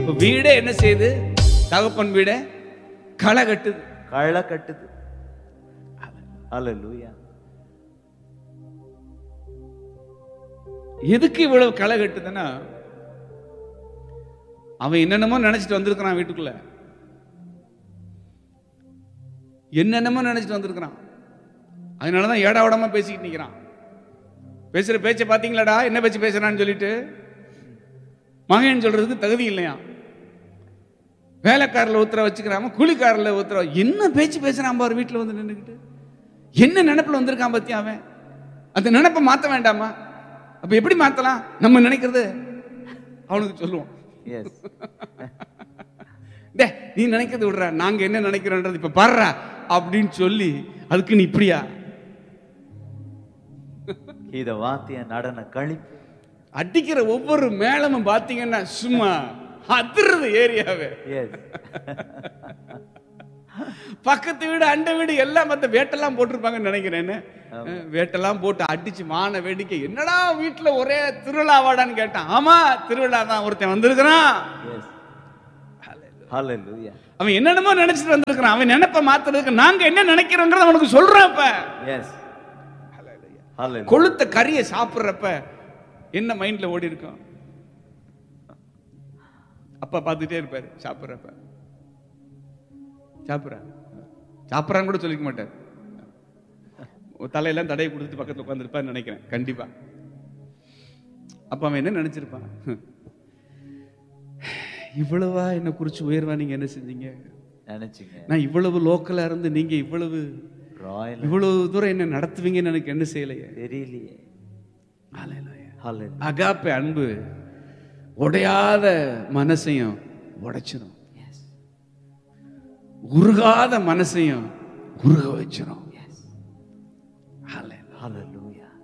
இப்ப வீடே என்ன செய்யுது தகப்பன் வீடே களை கட்டுது களை கட்டுது ஹalleluya எதுக்கு இவ்வளவு களை கட்டுதுன்னா அவன் என்னென்னமோ நினைச்சிட்டு வந்திருக்கிறான் வீட்டுக்குள்ள என்னென்னமோ நினைச்சிட்டு வந்திருக்கிறான் அதனாலதான் ஏடா உடமா பேசிக்கிட்டு நிக்கிறான் பேசுற பேச்சை பாத்தீங்களாடா என்ன பேச்சு பேசுறான்னு சொல்லிட்டு மகன் சொல்றதுக்கு தகுதி இல்லையா வேலைக்காரில் உத்தரவு வச்சுக்கிறாம கூலிக்காரில் உத்தரவு என்ன பேச்சு பேசுறான் பாரு வீட்டில் வந்து நின்றுக்கிட்டு என்ன நினைப்புல வந்திருக்கான் பத்தி அவன் அந்த நினைப்பை மாத்த வேண்டாமா அப்ப எப்படி மாத்தலாம் நம்ம நினைக்கிறது அவனுக்கு சொல்லுவோம் எஸ் டே நீ நினைக்கிறது விடுறா நாங்க என்ன நினைக்கிறோன்றது இப்ப பாடுறா அப்படின்னு சொல்லி அதுக்கு நீ இப்படியா இத வாத்திய நடன கழிப்பு அடிக்கிற ஒவ்வொரு மேளமும் பாத்தீங்கன்னா சும்மா அதிர்றது ஏரியாவே எஸ் பக்கத்து வீடு அண்ட வீடு எல்லாம் அந்த வேட்டெல்லாம் போட்டிருப்பாங்கன்னு நினைக்கிறேன்னு அஹ், வேட்டெல்லாம் போட்டு அடிச்சு மான வேடிக்கை என்னடா வீட்டுல ஒரே திருவிழாவாடான்னு கேட்டான் ஆமா திருவிழா தான் ஒருத்தன் வந்திருக்கிறான் எஸ் ஹalleluya அவன் என்னென்னமோ நினைச்சிட்டு வந்திருக்கிறான் அவன் நினைப்ப மாத்துறதுக்கு நாங்க என்ன நினைக்கிறோங்கிறத அவனுக்கு சொல்றோம் இப்ப எஸ் ஹalleluya கொளுத்த கறியை சாப்பிடுறப்ப என்ன மைண்ட்ல ஓடி இருக்கும் அப்பா பார்த்துட்டே இருப்பாரு சாப்பிடுறப்ப சாப்பிட்றான் சாப்பிட்றான்னு கூட சொல்லிக்க மாட்டார் ஒரு தலையெல்லாம் தடையை கொடுத்துட்டு பக்கத்துல உட்காந்துருப்பான்னு நினைக்கிறேன் கண்டிப்பா அப்ப அவன் என்ன நினைச்சிருப்பான் இவ்வளவா என்ன குறிச்சு உயர்வா நீங்க என்ன செஞ்சீங்க நினைச்சீங்க நான் இவ்வளவு லோக்கலா இருந்து நீங்க இவ்வளவு ராயல் இவ்வளவு தூரம் என்ன நடத்துவீங்கன்னு எனக்கு என்ன செய்யலையே தெரியலையே ஹalleluya அகாப்பே அன்பு உடையாத மனசையும் உடைச்சிரும் உருகாத மனசையும் உருக வச்சிரும் Hallelujah. ஹalleluya